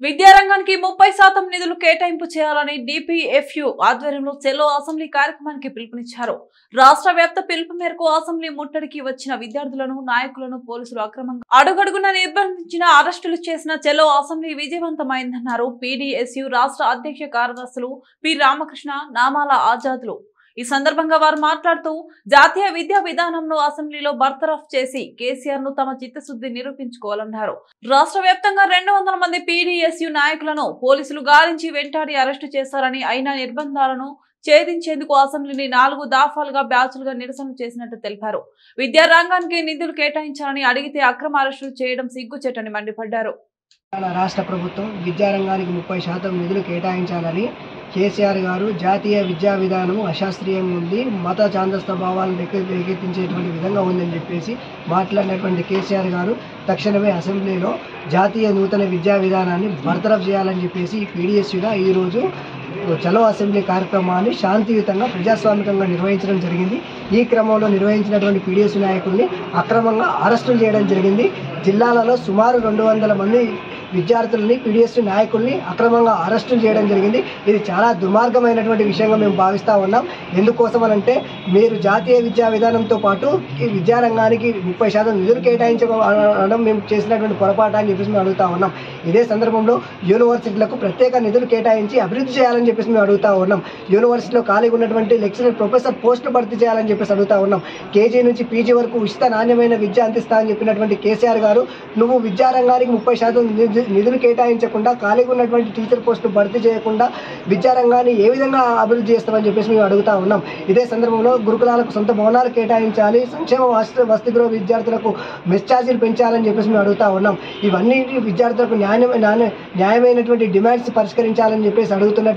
విద్యారంగానికి ముప్పై శాతం నిధులు కేటాయింపు చేయాలని డిపిఎఫ్యు ఆధ్వర్యంలో చెలో అసెంబ్లీ కార్యక్రమానికి పిలుపునిచ్చారు రాష్ట్ర వ్యాప్త పిలుపు మేరకు అసెంబ్లీ ముట్టడికి వచ్చిన విద్యార్థులను నాయకులను పోలీసులు అక్రమంగా అడుగడుగున నిర్బంధించిన అరెస్టులు చేసిన చెలో అసెంబ్లీ విజయవంతమైందన్నారు పీడీఎస్యు రాష్ట్ర అధ్యక్ష కార్యదర్శులు పి రామకృష్ణ నామాల ఆజాద్లు ఈ సందర్భంగా వారు మాట్లాడుతూ జాతీయ విద్యా విధానంను అసెంబ్లీలో బర్తరఫ్ చేసి కేసీఆర్ ను తమ చిత్తశుద్ధి నిరూపించుకోవాలన్నారు రాష్ట్ర వ్యాప్తంగా రెండు వందల మంది పీడీఎస్యు నాయకులను పోలీసులు గాలించి వెంటాడి అరెస్టు చేశారని అయినా నిర్బంధాలను ఛేదించేందుకు అసెంబ్లీని నాలుగు దాఫాలుగా బ్యాచ్లుగా నిరసన చేసినట్టు తెలిపారు విద్యా రంగానికి నిధులు కేటాయించాలని అడిగితే అక్రమ అరెస్టులు చేయడం సిగ్గుచేటని మండిపడ్డారు తెలంగాణ రాష్ట్ర ప్రభుత్వం విద్యారంగానికి ముప్పై శాతం నిధులు కేటాయించాలని కేసీఆర్ గారు జాతీయ విద్యా విధానము అశాస్త్రీయంగా ఉంది మత చాందస్త భావాలను రేకె- రేకెత్తించేటువంటి విధంగా ఉందని చెప్పేసి మాట్లాడినటువంటి కేసీఆర్ గారు తక్షణమే అసెంబ్లీలో జాతీయ నూతన విద్యా విధానాన్ని బర్తరఫ్ చేయాలని చెప్పేసి పీడిఎస్యుగా ఈరోజు చలో అసెంబ్లీ కార్యక్రమాన్ని శాంతియుతంగా ప్రజాస్వామికంగా నిర్వహించడం జరిగింది ఈ క్రమంలో నిర్వహించినటువంటి పీడిఎస్ నాయకుల్ని అక్రమంగా అరెస్టులు చేయడం జరిగింది జిల్లాలలో సుమారు రెండు వందల మంది విద్యార్థులని పీడిఎస్ నాయకుల్ని అక్రమంగా అరెస్టులు చేయడం జరిగింది ఇది చాలా దుర్మార్గమైనటువంటి విషయంగా మేము భావిస్తూ ఉన్నాం ఎందుకోసం అంటే మీరు జాతీయ విద్యా విధానంతో పాటు ఈ విద్యారంగానికి ముప్పై శాతం నిధులు కేటాయించడం మేము చేసినటువంటి పొరపాటు అని చెప్పేసి మేము అడుగుతా ఉన్నాం ఇదే సందర్భంలో యూనివర్సిటీలకు ప్రత్యేక నిధులు కేటాయించి అభివృద్ధి చేయాలని చెప్పేసి మేము అడుగుతా ఉన్నాం యూనివర్సిటీలో ఖాళీగా ఉన్నటువంటి లెక్చరర్ ప్రొఫెసర్ పోస్టులు భర్తీ చేయాలని చెప్పేసి అడుగుతా ఉన్నాం కేజీ నుంచి పీజీ వరకు ఉచిత నాణ్యమైన విద్య అందిస్తా అని చెప్పినటువంటి కేసీఆర్ గారు నువ్వు విద్యారంగానికి ముప్పై శాతం నిధు- నిధులు కేటాయించకుండా ఖాళీగా ఉన్నటువంటి టీచర్ పోస్టులు భర్తీ చేయకుండా విద్యారంగాన్ని ఏ విధంగా అభివృద్ధి చేస్తామని చెప్పేసి మేము అడుగుతా ఉన్నాం ఇదే సందర్భంలో గురుకులాలకు సొంత భవనాలు కేటాయించాలి సంక్షేమ వసతి వసతి గృహ విద్యార్థులకు మెస్ ఛార్జీలు పెంచాలని చెప్పేసి మేము అడుగుతా ఉన్నాం ఇవన్నీ విద్యార్థులకు న్యాయం న్యాయ- న్యాయమైనటువంటి డిమాండ్స్ పరిష్కరించాలని చెప్పేసి అడుగుతున్న